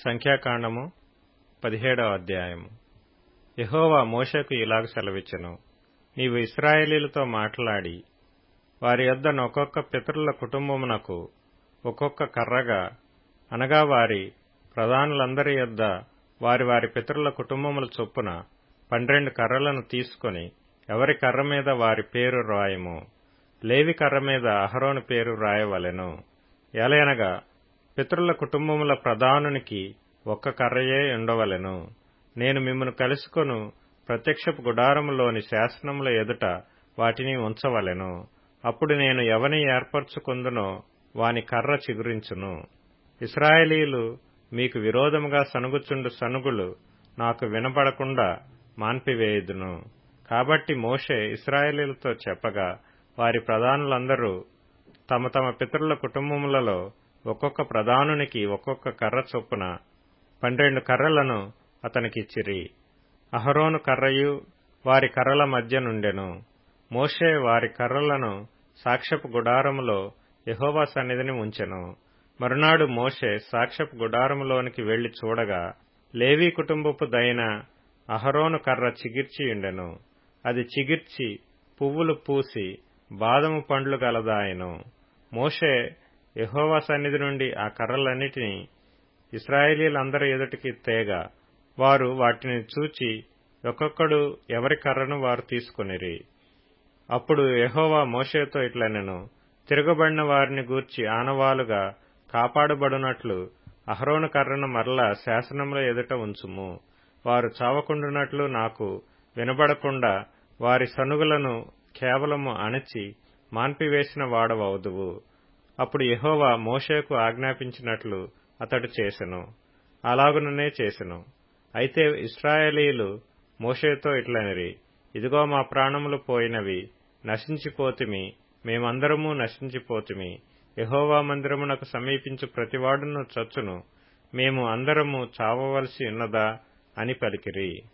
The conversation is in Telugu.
సంఖ్యాకాండము పదిహేడవ అధ్యాయము యహోవా మోషకు ఇలాగ సెలవిచ్చెను నీవు ఇస్రాయేలీలతో మాట్లాడి వారి యొద్ద ఒక్కొక్క పితరుల కుటుంబమునకు ఒక్కొక్క కర్రగా అనగా వారి ప్రధానులందరి యొద్ద వారి వారి పితరుల కుటుంబముల చొప్పున పన్నెండు కర్రలను తీసుకొని ఎవరి కర్ర మీద వారి పేరు రాయము లేవి కర్ర మీద అహరోను పేరు రాయవలెను ఎలయనగా పితరుల కుటుంబముల ప్రధానునికి ఒక్క కర్రయే ఉండవలెను నేను మిమ్మను కలుసుకొను ప్రత్యక్షపు గుడారములోని శాసనముల ఎదుట వాటిని ఉంచవలెను అప్పుడు నేను ఎవని ఏర్పరచుకొందునో వాని కర్ర చిగురించును ఇస్రాయేలీలు మీకు విరోధముగా సనుగుచుండు సనుగులు నాకు వినబడకుండా మాన్పివేయుదును కాబట్టి మోషే ఇస్రాయేలీలతో చెప్పగా వారి ప్రధానులందరూ తమ తమ పితరుల కుటుంబములలో ఒక్కొక్క ప్రధానునికి ఒక్కొక్క కర్ర చొప్పున పన్నెండు కర్రలను అతనికిచ్చిరి అహరోను కర్రయు వారి కర్రల మధ్య నుండెను మోషే వారి కర్రలను సాక్ష్యపు గుడారములో యహోవా సన్నిధిని ఉంచెను మరునాడు మోషే సాక్ష్యపు గుడారములోనికి వెళ్లి చూడగా లేవీ కుటుంబపు దైన అహరోను కర్ర చిగిర్చియుండెను అది చిగిర్చి పువ్వులు పూసి బాదము పండ్లు గలదాయను మోషే యహోవా సన్నిధి నుండి ఆ కర్రలన్నిటినీ ఇస్రాయేలీలందరి ఎదుటికి తేగా వారు వాటిని చూచి ఒక్కొక్కడు ఎవరి కర్రను వారు తీసుకొనిరి అప్పుడు యహోవా మోషేతో ఇట్లనెను తిరగబడిన వారిని గూర్చి ఆనవాలుగా కాపాడబడినట్లు అహరోను కర్రను మరలా శాసనముల ఎదుట ఉంచుము వారు చావకుండునట్లు నాకు వినబడకుండా వారి సనుగులను కేవలము అణచి మాన్పివేసిన వాడవవుదువు అప్పుడు యహోవా మోషేకు ఆజ్ఞాపించినట్లు అతడు చేసెను అలాగుననే చేసెను అయితే ఇస్రాయేలీలు మోషేతో ఇట్లనిరి ఇదిగో మా ప్రాణములు పోయినవి నశించిపోతిమి మేమందరము నశించిపోతిమి యహోవా మందిరమునకు సమీపించు ప్రతివాడును చచ్చును మేము అందరము చావవలసి ఉన్నదా అని పలికిరి